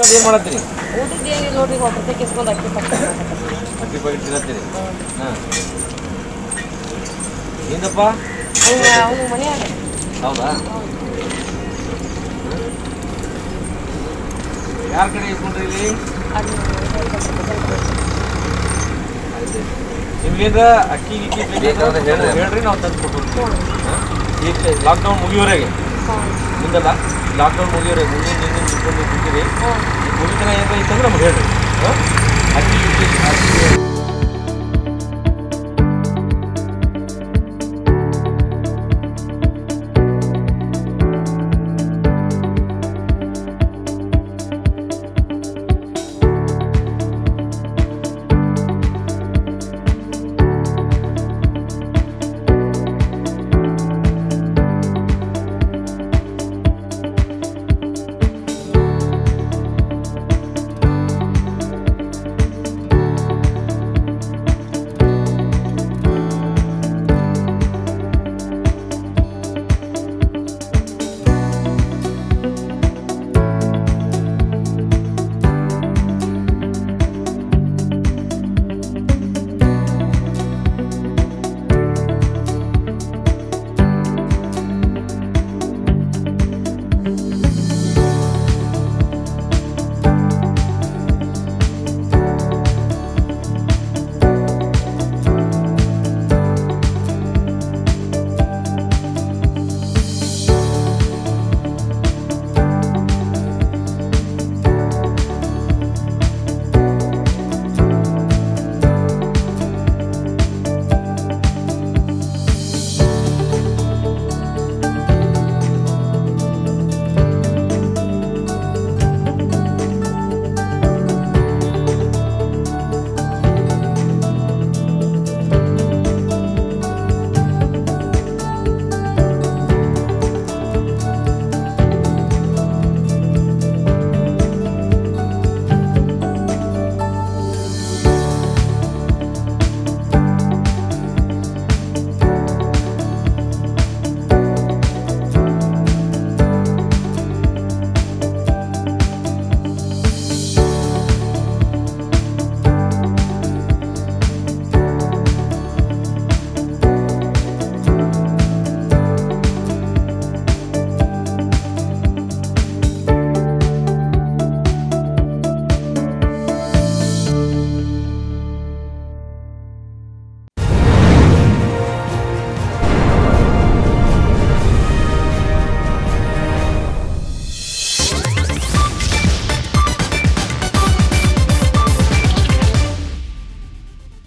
ಊಟದ ಏನು ಮಾಡತ್ತೀರಿ ಊಟದ್ದು ಏನಿಲ್ಲ ನೋಡ್ರಿ ಒಬ್ಬ ರೂಪಾಯಿ ಕಿಸ್ಕೊಂಡು ಅಕ್ಕಿ ಪಕ್ಕ ಅಕ್ಕಿ ಪಾಕಿಟ್ ತಿನ್ನತ್ತೀರಿ ಹಾಂ ಏನಪ್ಪ ಅವ್ನು ಅವನು ಮನೆಯಾಗ ಹೌದಾ ಯಾರ ಕಡೆ ಇಸ್ಕೊಂಡ್ರಿ ಇಲ್ಲಿ ನಿಮ್ಗೇನ್ರ ಅಕ್ಕಿ ಗಿಕ್ಕಿ ಬೇಕಾದ್ರೆ ಹೇಳ್ರಿ ಹೇಳ್ರಿ ನಾವು ತಂದು ಕೊಟ್ಟು ಈಗ ಲಾಕ್ಡೌನ್ ಮುಗಿಯೋರೆಗೆ ಮುಂದಲ್ಲ ಲಾಕ್ಡೌನ್ ಮುಗಿಯೋರೆ ಮುಂದಿನ ನಿನ್ನೆ ಇಟ್ಕೊಂಡು ಕೂತೀರಿ ಮುಗಿತನ ಏನಾರ ಇತ್ತಂದ್ರೆ ನಮ್ಗೆ ಹೇಳ್ರಿ ಹಾಂ ಅಕ್ಕಿ ಗಿಕ್ಕಿ ಅಕ್ಕಿ